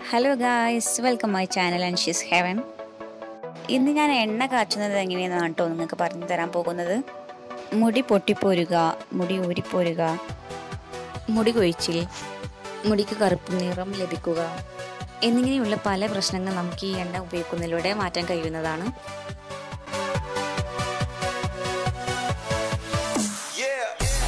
Hello guys welcome my channel and she's heaven ഇന്ന് ഞാൻ എണ്ണ കാച്ചുന്നത് എങ്ങനെയെന്നാണ് കേട്ടോ നിങ്ങൾക്ക് പറഞ്ഞു തരാൻ പോകുന്നത് മുടി പൊട്ടിപ്പോരുക മുടി ഊരിപ്പോരുക മുടി കൊഴിച്ചിൽ മുടിക്ക് കറുപ്പ് നിറം ലഭിക്കുക എന്നിങ്ങനെയുള്ള പല പ്രശ്നങ്ങൾ നമുക്ക് ഈ എണ്ണ ഉപയോഗിക്കുന്നതിലൂടെ മാറ്റാൻ കഴിയുന്നതാണ് Yeah.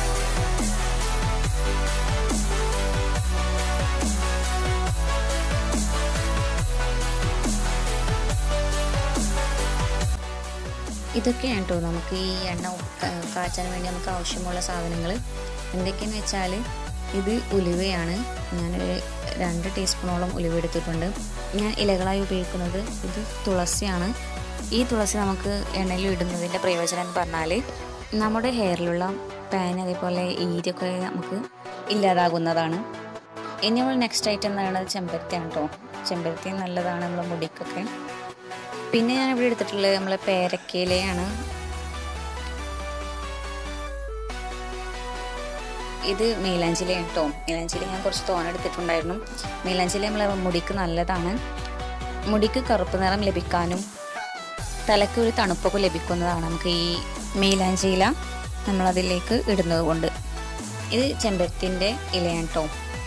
ഇതൊക്കെയാണ് കേട്ടോ നമുക്ക് ഈ എണ്ണ ക- കാച്ചാൻ വേണ്ടി നമുക്ക് ആവശ്യമുള്ള സാധനങ്ങൾ എന്തൊക്കെയെന്ന് വെച്ചാൽ ഇത് ഉലുവയാണ് ഞാനൊരു രണ്ട് ടീസ്പൂണോളം ഉലുവ എടുത്തിട്ടുണ്ട് ഞാൻ ഇലകളായി ഉപയോഗിക്കുന്നത് ഇത് തുളസിയാണ് ഈ തുളസി നമുക്ക് എണ്ണയിൽ ഇടുന്നതിൻ്റെ പ്രയോജനം എന്ന് പറഞ്ഞാൽ നമ്മുടെ ഹെയറിലുള്ള പാൻ അതേപോലെ ഈരൊക്കെ നമുക്ക് ഇല്ലാതാകുന്നതാണ് ഇനി നമ്മൾ നെക്സ്റ്റ് ഐറ്റം എന്ന് പറയുന്നത് ചെമ്പരത്തിയാണ് കേട്ടോ ചെമ്പരത്തി നല്ലതാണ് നമ്മുടെ മുടിക്കൊക്കെ പിന്നെ ഞാൻ ഇവിടെ എടുത്തിട്ടുള്ളത് നമ്മളെ പേരക്കയിലയാണ് ഇത് മൈലാഞ്ചില കേട്ടോ മൈലാഞ്ചില ഞാൻ കുറച്ച് തോന എടുത്തിട്ടുണ്ടായിരുന്നു മൈലാഞ്ചില നമ്മളെ മുടിക്ക് നല്ലതാണ് മുടിക്ക് കറുപ്പ് നിറം ലഭിക്കാനും തലയ്ക്ക് ഒരു തണുപ്പൊക്കെ ലഭിക്കുന്നതാണ് നമുക്ക് ഈ മൈലാഞ്ചില നമ്മളതിലേക്ക് ഇടുന്നത് കൊണ്ട് ഇത് ചെമ്പരത്തിൻ്റെ ഇലയാണ് കേട്ടോ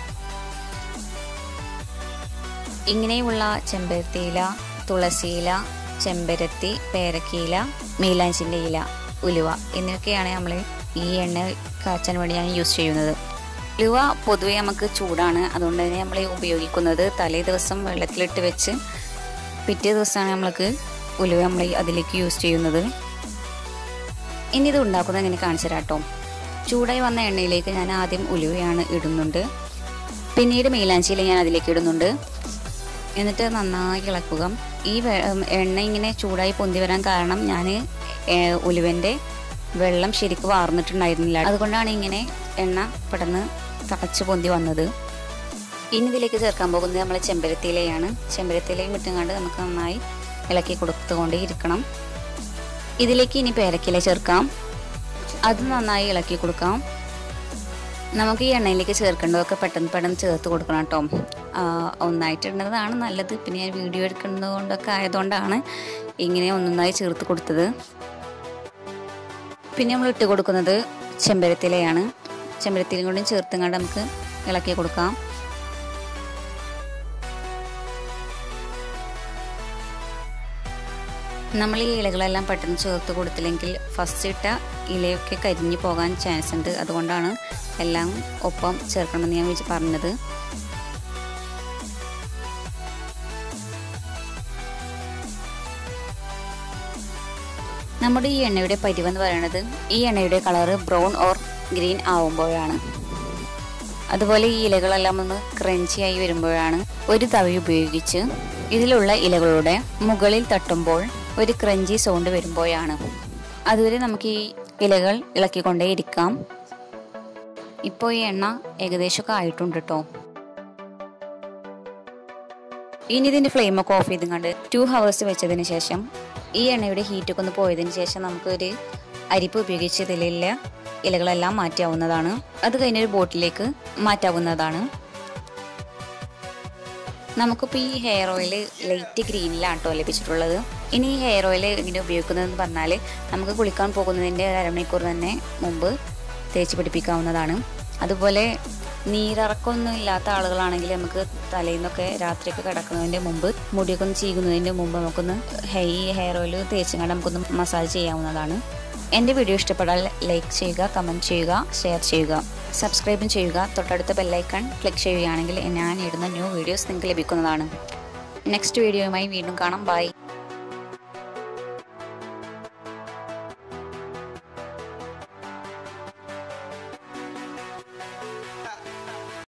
ഇങ്ങനെയുള്ള ചെമ്പരത്തിയില തുളസിയില ചെമ്പരത്തി പേരക്കയില മീലാഞ്ചിൻ്റെ ഇല ഉലുവ എന്നിവയൊക്കെയാണ് നമ്മൾ ഈ എണ്ണ കാച്ചാൻ വേണ്ടി ഞാൻ യൂസ് ചെയ്യുന്നത് ഉലുവ പൊതുവെ നമുക്ക് ചൂടാണ് അതുകൊണ്ട് തന്നെ നമ്മൾ ഉപയോഗിക്കുന്നത് തലേ ദിവസം വെള്ളത്തിലിട്ട് വെച്ച് പിറ്റേ ദിവസമാണ് നമ്മൾക്ക് ഉലുവ നമ്മൾ അതിലേക്ക് യൂസ് ചെയ്യുന്നത് ഇനി ഇത് ഉണ്ടാക്കുന്നത് എങ്ങനെ കാണിച്ചു തരാം കേട്ടോ ചൂടായി വന്ന എണ്ണയിലേക്ക് ഞാൻ ആദ്യം ഉലുവയാണ് ഇടുന്നുണ്ട് പിന്നീട് മീലാഞ്ചിയില ഞാൻ അതിലേക്ക് ഇടുന്നുണ്ട് എന്നിട്ട് നന്നായി ഇളക്കുക ഈ വെ- ഉം, എണ്ണ ഇങ്ങനെ ചൂടായി പൊന്തി വരാൻ കാരണം ഞാൻ ഉലുവൻ്റെ വെള്ളം ശരിക്കും വാർന്നിട്ടുണ്ടായിരുന്നില്ല അതുകൊണ്ടാണ് ഇങ്ങനെ എണ്ണ പെട്ടെന്ന് തിളച്ച് പൊന്തി വന്നത് ഇനി ഇതിലേക്ക് ചേർക്കാൻ പോകുന്നത് നമ്മൾ ചെമ്പരത്തിയിലയാണ് ചെമ്പരത്തിയിലയും ഇട്ടുകൊണ്ട് നമുക്ക് നന്നായി ഇളക്കി കൊടുത്തുകൊണ്ടേ ഇരിക്കണം ഇതിലേക്ക് ഇനി പേരക്കില ചേർക്കാം അത് നന്നായി ഇളക്കി കൊടുക്കാം നമുക്ക് ഈ എണ്ണയിലേക്ക് ചേർക്കേണ്ടതൊക്കെ പെട്ടെന്ന് പെട്ടെന്ന് ചേർത്ത് കൊടുക്കണം കേട്ടോ ഒന്നായിട്ട് ഇടുന്നതാണ് നല്ലത് പിന്നെ ഞാൻ വീഡിയോ എടുക്കുന്നത് കൊണ്ടൊക്കെ ആയതുകൊണ്ടാണ് ഇങ്ങനെ ഒന്നൊന്നായി ചേർത്ത് കൊടുത്തത് പിന്നെ നമ്മൾ ഇട്ട് കൊടുക്കുന്നത് ചെമ്പരത്തിലയാണ് ചെമ്പരത്തിലും കൂടി ചേർത്തും കണ്ട് നമുക്ക് ഇളക്കി കൊടുക്കാം നമ്മൾ ഈ ഇലകളെല്ലാം പെട്ടെന്ന് ചേർത്ത് കൊടുത്തില്ലെങ്കിൽ ഫസ്റ്റ് ഇട്ട ഇലയൊക്കെ കരിഞ്ഞു പോകാൻ ചാൻസ് ഉണ്ട് അതുകൊണ്ടാണ് എല്ലാം ഒപ്പം ചേർക്കണമെന്ന് ഞാൻ വിചാ- പറഞ്ഞത് നമ്മുടെ ഈ എണ്ണയുടെ പരിവെന്ന് പറയുന്നത് ഈ എണ്ണയുടെ കളറ് ബ്രൗൺ ഓർ ഗ്രീൻ ആവുമ്പോഴാണ് അതുപോലെ ഈ ഇലകളെല്ലാം ഒന്ന് ക്രഞ്ചിയായി വരുമ്പോഴാണ് ഒരു തവി ഉപയോഗിച്ച് ഇതിലുള്ള ഇലകളുടെ മുകളിൽ തട്ടുമ്പോൾ ഒരു ക്രഞ്ചി സൗണ്ട് വരുമ്പോഴാണ് അതുവരെ നമുക്ക് ഈ ഇലകൾ ഇളക്കിക്കൊണ്ടേ ഇരിക്കാം ഇപ്പോൾ ഈ എണ്ണ ഏകദേശമൊക്കെ ആയിട്ടുണ്ട് കേട്ടോ ഇനി ഇതിൻ്റെ ഫ്ലെയിമൊക്കെ ഓഫ് ചെയ്തും കണ്ട് ടു ഹവേഴ്സ് വെച്ചതിന് ശേഷം ഈ എണ്ണയുടെ ഹീറ്റൊക്കെ ഒന്ന് പോയതിന് ശേഷം നമുക്കൊരു അരിപ്പ് ഉപയോഗിച്ച് ഇതിലുള്ള ഇലകളെല്ലാം മാറ്റാവുന്നതാണ് അത് കഴിഞ്ഞൊരു ബോട്ടിലേക്ക് മാറ്റാവുന്നതാണ് നമുക്കിപ്പോൾ ഈ ഹെയർ ഓയിൽ ലൈറ്റ് ഗ്രീനിലാണ് കേട്ടോ ലഭിച്ചിട്ടുള്ളത് ഇനി ഈ ഹെയർ ഓയിൽ ഇങ്ങനെ ഉപയോഗിക്കുന്നതെന്ന് പറഞ്ഞാൽ നമുക്ക് കുളിക്കാൻ പോകുന്നതിൻ്റെ ഒരു അരമണിക്കൂർ തന്നെ മുമ്പ് തേച്ച് പിടിപ്പിക്കാവുന്നതാണ് അതുപോലെ നീരിറക്കമൊന്നും ഇല്ലാത്ത ആളുകളാണെങ്കിൽ നമുക്ക് തലേന്നൊക്കെ രാത്രിയൊക്കെ കിടക്കുന്നതിൻ്റെ മുമ്പ് മുടിയൊക്കെ ഒന്ന് ചീകുന്നതിൻ്റെ മുമ്പ് നമുക്കൊന്ന് ഹെയർ ഹെയർ ഓയിൽ തേച്ചും കണ്ട് നമുക്കൊന്ന് മസാജ് ചെയ്യാവുന്നതാണ് എൻ്റെ വീഡിയോ ഇഷ്ടപ്പെട്ടാൽ ലൈക്ക് ചെയ്യുക കമൻറ്റ് ചെയ്യുക ഷെയർ ചെയ്യുക സബ്സ്ക്രൈബും ചെയ്യുക തൊട്ടടുത്ത ബെല്ലൈക്കൺ ക്ലിക്ക് ചെയ്യുകയാണെങ്കിൽ ഞാൻ ഇടുന്ന ന്യൂ വീഡിയോസ് നിങ്ങൾക്ക് ലഭിക്കുന്നതാണ് നെക്സ്റ്റ് വീഡിയോയുമായി വീണ്ടും കാണാം ബൈ